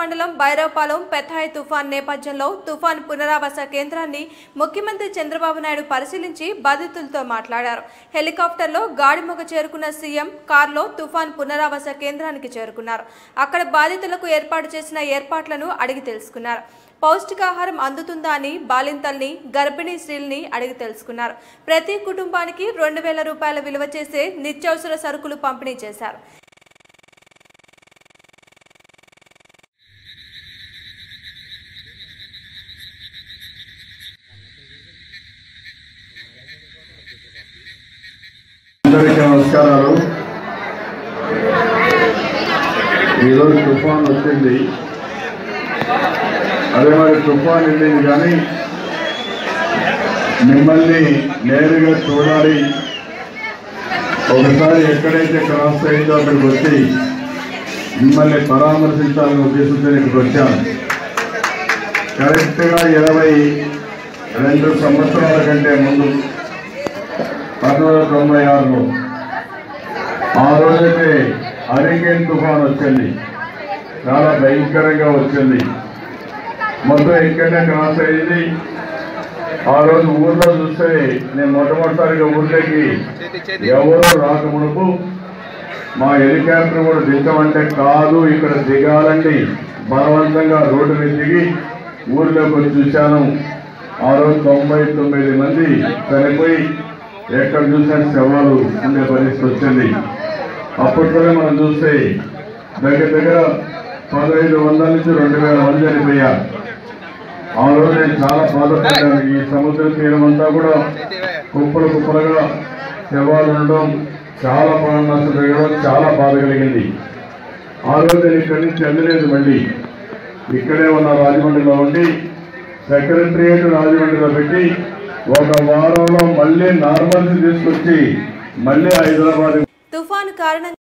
మండలం భైరవపాలెం పెథాయ్ తుఫాన్ నేపథ్యంలో తుఫాన్ పునరావాస కేంద్రాన్ని ముఖ్యమంత్రి చంద్రబాబు నాయుడు పరిశీలించి బాధితులతో మాట్లాడారు హెలికాప్టర్లో గాడిమొగ చేరుకున్న సీఎం కారులో తుఫాన్ పునరావాస కేంద్రానికి చేరుకున్నారు అక్కడ బాధితులకు ఏర్పాటు చేసిన ఏర్పాట్లను అడిగి తెలుసుకున్నారు పౌష్టికాహారం అందుతుందా అని బాలింతల్ని గర్భిణీ స్త్రీల్ని అడిగి తెలుసుకున్నారు ప్రతి కుటుంబానికి రెండు వేల రూపాయల విలువ చేసే నిత్యావసర సరుకులు పంపిణీ చేశారు అందరికీ నమస్కారాలు ఈరోజు తుఫాన్ వచ్చింది అదే మరి తుఫాన్ వెళ్ళింది కానీ మిమ్మల్ని నేరుగా చూడాలి ఒకసారి ఎక్కడైతే క్రాస్ అయిందో అక్కడికి వచ్చి మిమ్మల్ని పరామర్శించాలని ఉద్దేశంతో ఇక్కడికి వచ్చాను కరెక్ట్గా ఇరవై రెండు సంవత్సరాల కంటే ముందు పంతొమ్మిది వందల తొంభై ఆరులో ఆ రోజైతే హరికేన్ తుఫాన్ వచ్చింది చాలా భయంకరంగా వచ్చింది మొత్తం ఇక్కడనే క్రాస్ అయ్యింది ఆ రోజు ఊర్లో చూస్తే నేను మొట్టమొదటిసారిగా ఊర్లోకి ఎవరు రాకమునుపు మా హెలికాప్టర్ కూడా దిగమంటే కాదు ఇక్కడ దిగాలండి బలవంతంగా రోడ్డు మీద దిగి ఊర్లోకి వచ్చి చూశాను ఆ రోజు తొంభై తొమ్మిది మంది చనిపోయి ఎక్కడ చూసినా శవాలు ఉండే పరిస్థితి వచ్చింది అప్పట్లోనే మనం చూస్తే దగ్గర దగ్గర పదహైదు వందల నుంచి రెండు వేల మంది చనిపోయారు ఆ రోజు నేను చాలా బాధపడ్డాను ఈ సముద్ర తీరం అంతా కూడా కుప్పలు కుప్పలుగా శవాలు ఉండడం చాలా ప్రాణ నష్టం జరగడం చాలా బాధ కలిగింది ఆ రోజు నేను ఇక్కడి నుంచి వెళ్ళలేదు మళ్ళీ ఇక్కడే ఉన్న రాజమండ్రిలో ఉండి సెక్రటరియట్ రాజమండ్రిలో పెట్టి ఒక వారంలో మళ్ళీ నార్మల్స్ తీసుకొచ్చి మళ్ళీ హైదరాబాద్ తుఫాను కారణంగా